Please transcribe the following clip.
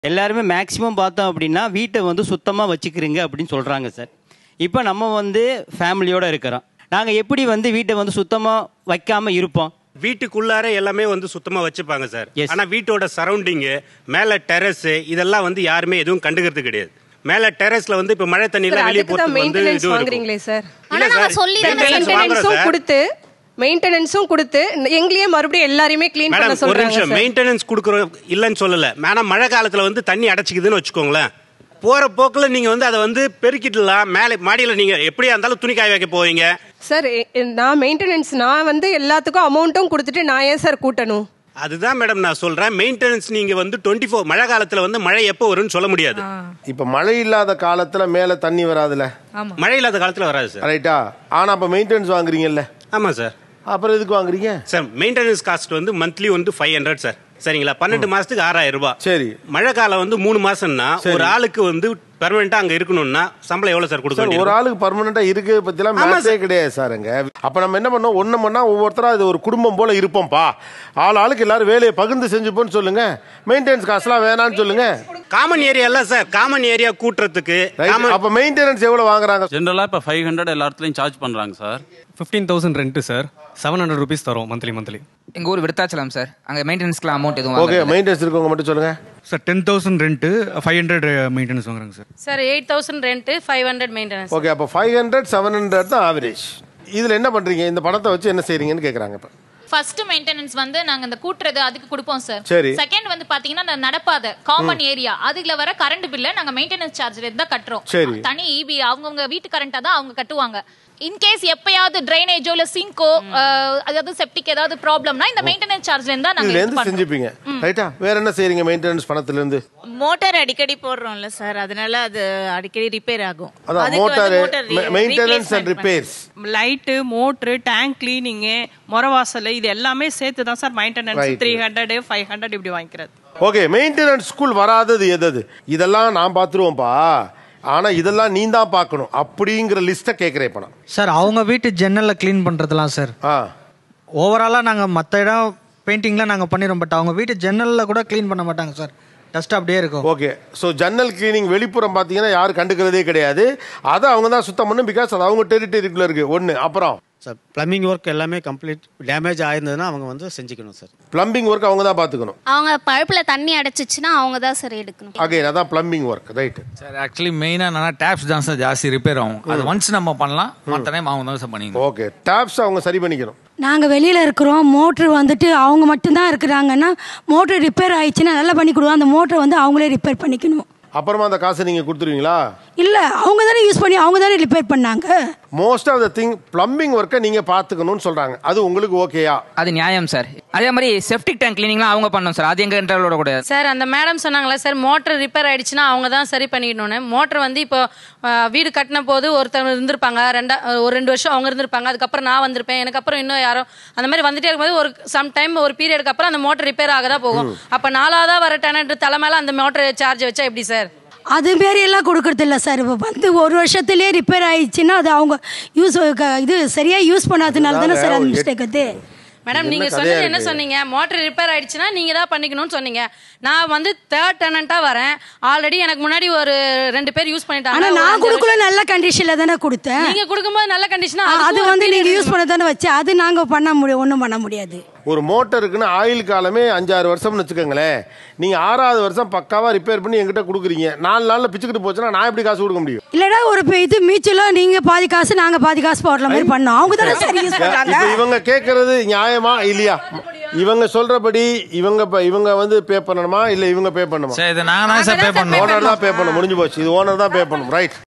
எல்லாருமே மேக்ஸிமம் பார்த்தோம் அப்படின்னா வீட்டை வந்து சுத்தமாக வச்சுக்கிறீங்க அப்படின்னு சொல்கிறாங்க சார் இப்போ நம்ம வந்து ஃபேமிலியோட இருக்கிறோம் நாங்கள் எப்படி வந்து வீட்டை வந்து சுத்தமாக வைக்காம இருப்போம் வீட்டுக்குள்ளார எல்லாமே வந்து சுத்தமா வச்சுப்பாங்க சார் Yes. ஆனா வீட்டோட சரௌண்டிங்கு மேல டெரஸ் இதெல்லாம் வந்து யாருமே எதுவும் கண்டுக்கிறது கிடையாது மேல டெரஸ்ல வந்து இப்ப மழை தண்ணி எல்லாம் வெளியே அதுக்கு தான் போறதுக்கு வந்து மெயின்டெனன்ஸ் இது வாங்குறீங்களே சார் இல்ல ஆனா நாங்க சார் சொல்லி தானே maintenance வாங்குறோம் மெயின்டெனன்ஸும் சார். கொடுத்து மெயின்டெனன்ஸும் கொடுத்து எங்களையே மறுபடியும் எல்லாரையுமே க்ளீன் பண்ண மேடம் ஒரு சொல்றாங்க நிமிஷம் சார் மெயின்டெனன்ஸ் கொடுக்குறோம் இல்லைன்னு சொல்லல மேடம் மழை காலத்துல வந்து தண்ணி அடைச்சிக்குதுன்னு வச்சுக்கோங்களேன் போற போக்குல நீங்க வந்து அதை வந்து பெருக்கிடலாம் மேலே மாடியில நீங்க எப்படியா இருந்தாலும் துணி காய வைக்க போவீங்க சார் எ- நான் மெயின்டெனன்ஸ் நான் வந்து எல்லாத்துக்கும் அமௌண்ட்டும் கொடுத்துட்டு நான் ஏன் சார் கூட்டணும் அதுதான் மேடம் நான் சொல்றேன் மெயின்டெனன்ஸ் நீங்க வந்து டுவெண்ட்டி ஃபோர் மழை காலத்துல வந்து மழை எப்போ வரும்னு சொல்ல முடியாது இப்ப மழை இல்லாத காலத்துல மேல தண்ணி வராதுல மழை இல்லாத காலத்துல வராது சார் ரைட்டா ஆனா அப்ப மெயின்டெனன்ஸ் வாங்குறீங்கல்ல ஆமா சார் அப்புறம் எதுக்கு வாங்குறீங்க சார் மெயின்டெனன்ஸ் காஸ்ட் வந்து மந்த்லி வந்து ஃபைவ் ஹண்ட்ரட் சார் சரிங்களா பன்னெண்டு மாசத்துக்கு ஆறாயிரம் ரூபாய் சரி மழை காலம் வந்து மூணு மாசம்னா ஒரு ஆளுக்கு வந்து பெர்மனண்டா அங்க இருக்கணும்னா சம்பளம் எவ்வளவு சார் கொடுக்க சார் ஒரு வேண்டியது ஆளுக்கு பர்மனண்டா இருக்கு பத்திலாம் ஆமா மேட்சே கிடையாது சாருங்க அப்ப நம்ம என்ன பண்ணோம் ஒண்ணு பண்ணா ஒவ்வொருத்தரா இது ஒரு குடும்பம் போல இருப்போம்ப்பா ஆள் ஆளுக்கு எல்லாரும் வேலையை பகிர்ந்து செஞ்சுப்போன்னு சொல்லுங்க மெயின்டெனன்ஸ் காசுலாம் வேணாம்னு சொல்லுங்க காமன் ஏரியா இல்ல சார் காமன் ஏரியா கூட்டுறதுக்கு Right? common- அப்ப மெயின்டெனன்ஸ் எவ்வளவு வாங்குறாங்க ஜென்ரலாக இப்போ ஃபைவ் ஹண்ட்ரட் எல்லா இடத்துலையும் சார்ஜ் பண்ணுறாங்க sir fifteen thousand rent sir seven hundred rupees தரோம் மந்த்லி மந்த்லி எங்க ஊர் விருத்தாச்சலம் சார் அங்க மெயின்டெனன்ஸ்க்குலாம் அமௌண்ட் எதுவும் ஓகே வாங்குறது இல்ல. மெயின்டெனன்ஸ் இருக்கவங்க மட்டும் சொல்லுங்க sir ten thousand rent five hundred maintenance வாங்குறாங்க sir sir eight thousand rent five hundred maintenance okay அப்ப ஃபைவ் ஹண்ட்ரட் செவன் ஹண்ட்ரட் தான் ஆவரேஜ் இதுல என்ன பண்றீங்க இந்த பணத்தை வச்சு என்ன செய்றீங்கன்னு கேக்குறாங்க இப்ப ஃபர்ஸ்ட் மெயின்டெனன்ஸ் வந்து நாங்க இந்த கூட்டுறது அதுக்கு கொடுப்போம் சார் சரி. செகண்ட் வந்து பாத்தீங்கன்னா இந்த நடப்பாதை காமன் ஏரியா அதுல வர கரண்ட் பில்ல நாங்க மெயின்டெனன்ஸ் சார்ஜ் தான் கட்டுறோம் சரி. தனி இபி அவங்கவுங்க வீட்டு கரண்டா தான் அவங்க கட்டுவாங்க இன்கேஸ் எப்பயாவது ட்ரைனேஜோ இல்ல சிங்கோ அதாவது செப்டிக் ஏதாவது ப்ராப்ளம்னா இந்த மெயின்டெனன்ஸ் சார்ஜ்ல இருந்தா நாங்க இதுல இது இருந்து பண்றோம். செஞ்சுப்பீங்க ரைட்டா வேற என்ன செய்றீங்க மெயின்டெனன்ஸ் பணத்துல இருந்து மோட்டார் அடிக்கடி போடுறோம்ல சார் அதனால அது அடிக்கடி ரிப்பேர் ஆகும் அதான் motor maintenance and repairs light motor tank cleaning முறவாசல் இது எல்லாமே சேர்த்து தான் sir maintenance Right. Three hundred five hundred இப்படி வாங்கிக்கிறது ஓகே மெயின்டெனன்ஸ் ஸ்கூல் வராதது எதது இதெல்லாம் நான் பார்த்துருவோம்ப்பா ஆனா இதெல்லாம் நீ தான் பார்க்கணும் அப்படிங்கிற லிஸ்ட்டை கேட்குறேன் இப்போ நான் சார் அவங்க வீட்டு ஜன்னலில் க்ளீன் பண்ணுறதுலாம் சார் ஆ ஓவராலாக நாங்கள் மற்ற இடம் பெயிண்டிங்லாம் நாங்கள் பண்ணிடுறோம் பட் அவங்க வீட்டு ஜன்னலில் கூட க்ளீன் பண்ண மாட்டாங்க சார் டஸ்ட் அப்படியே இருக்கும் ஓகே ஸோ ஜன்னல் கிளீனிங் வெளிப்புறம் பார்த்தீங்கன்னா யாரும் கண்டுக்கிறதே கிடையாது அதை அவங்க தான் சுத்தம் பண்ணும் பிகாஸ் அது அவங்க டெரிட்டரிக்குள்ள இருக்கு ஒன்று அப்புறம் சார் ப்ளம்பிங் ஒர்க் எல்லாமே கம்ப்ளீட் டேமேஜ் ஆயிருந்ததுன்னா அவங்க வந்து செஞ்சுக்கணும் சார் பிளம்பிங் ஒர்க் அவங்க தான் பார்த்துக்கணும் அவங்க பழுப்புல தண்ணி அடைச்சிச்சுன்னா அவங்க தான் சார் எடுக்கணும் அகைன் அதான் plumbing work right sir actually மெயினாக என்னன்னா டேப்ஸ் தான் சார் ஜாஸ்தி ரிப்பேர் ஆகும் அது ஒன்ஸ் நம்ம பண்ணலாம் மற்ற டைம் அவங்க தான் சார் பண்ணிக்கணும் ஓகே டேப்ஸ் அவங்க சரி பண்ணிக்கணும் நாங்க வெளியில இருக்கிறோம் மோட்ரு வந்துட்டு அவங்க மட்டும்தான் இருக்கிறாங்கன்னா மோட்ரு ரிப்பேர் ஆயிடுச்சுன்னா நல்லா பண்ணி கொடுவோம் அந்த மோட்ரு வந்து அவங்களே ரிப்பேர் பண்ணிக்கணும் அப்புறமா அந்த காசை நீங்கள் கொடுத்துருவீங்களா இல்ல அவங்க தானே யூஸ் பண்ணி அவங்க தானே ரிப்பேர் பண்ணாங்க most of the thing plumbing ஒர்க்கை நீங்கள் பார்த்துக்கணும்னு சொல்கிறாங்க அது உங்களுக்கு ஓகேயா அது நியாயம் சார் அதே மாதிரி செப்டிக் டேங்க் கிளீனிங்லாம் அவங்க பண்ணணும் சார் அது எங்க கண்ட்ரோலோட கூடாது சார் அந்த மேடம் சொன்னாங்களா சார் மோட்டர் ரிப்பேர் ஆயிடுச்சுன்னா அவங்க தான் சரி பண்ணிக்கணும்னு மோட்டர் வந்து இப்போ அஹ், வீடு கட்டின போது ஒருத்தர் இருந்திருப்பாங்க ரெண்டா அஹ், ஒரு ரெண்டு வருஷம் அவங்க இருந்திருப்பாங்க அதுக்கப்புறம் நான் வந்திருப்பேன் எனக்கு அப்புறம் இன்னும் யாரோ அந்த மாதிரி வந்துட்டே இருக்கும்போது ஒரு சம் டைம் ஒரு பீரியடுக்கு அப்புறம் அந்த மோட்டர் ரிப்பேர் ஆக தான் போகும் அப்போ நாலாவதா வர டெனட் தலை மேல அந்த மோட்டர் சார்ஜ் வச்சா எப்படி சார் அது மாரி எல்லாம் கொடுக்கறது இல்ல சார் இப்போ வந்து ஒரு வருஷத்துலயே ரிப்பேர் ஆயிடுச்சுன்னா அது அவங்க யூஸ் இது சரியா யூஸ் பண்ணாததுனால தானே சார் அந்த மிஸ்டேக் அது மேடம் என்ன நீங்க கதையா சொன்னது என்ன இருக்கு? சொன்னீங்க மோட்டர் ரிப்பேர் ஆயிடுச்சுன்னா நீங்க தான் பண்ணிக்கணும்னு சொன்னீங்க நான் வந்து தேர்ட் டெனண்டா வரேன் ஆல்ரெடி எனக்கு முன்னாடி ஒரு ரெண்டு பேர் யூஸ் பண்ணிட்டாங்க ஆனா ஒரு நான் அஞ்சு கொடுக்கல வருஷம். நல்ல கண்டிஷன்ல தானே கொடுத்தேன் நீங்க கொடுக்கும்போது நல்ல கண்டிஷனா அது வந்து நீங்க யூஸ் பண்ண தானே வச்சு அது நாங்க பண்ண முடியும் ஒண்ணும் பண்ண முடியாது ஒரு மோட்டருக்குன்னு ஆயில் காலமே அஞ்சாறு வருஷம்னு வச்சுக்கோங்களேன் நீங்கள் ஆறாவது வருஷம் பக்காவாக ரிப்பேர் பண்ணி என்கிட்ட கொடுக்குறீங்க நாலு நாளில் பிச்சுக்கிட்டு போச்சுன்னா நான் எப்படி காசு கொடுக்க முடியும் இல்லடா ஒரு இப்ப இது மீச்சலாம் நீங்க பாதி காசு நாங்க பாதி காசு போடுற மாதிரி பண்ணோம் அவங்க தானே சரி யூஸ் பண்றாங்க இப்போ இவங்க கேட்கறது நியாயமா இல்லையா இவங்க சொல்றபடி இவங்க ப- இவங்க வந்து பே பண்ணணுமா இல்ல இவங்க பே பண்ணணுமா சார் இது நாங்கள் தான் சார் பே பண்ணணும் ஓனர் தான் பே பண்ணணும் முடிஞ்சு போச்சு இது ஓனர் தான் பே பண்ணணும் ரைட்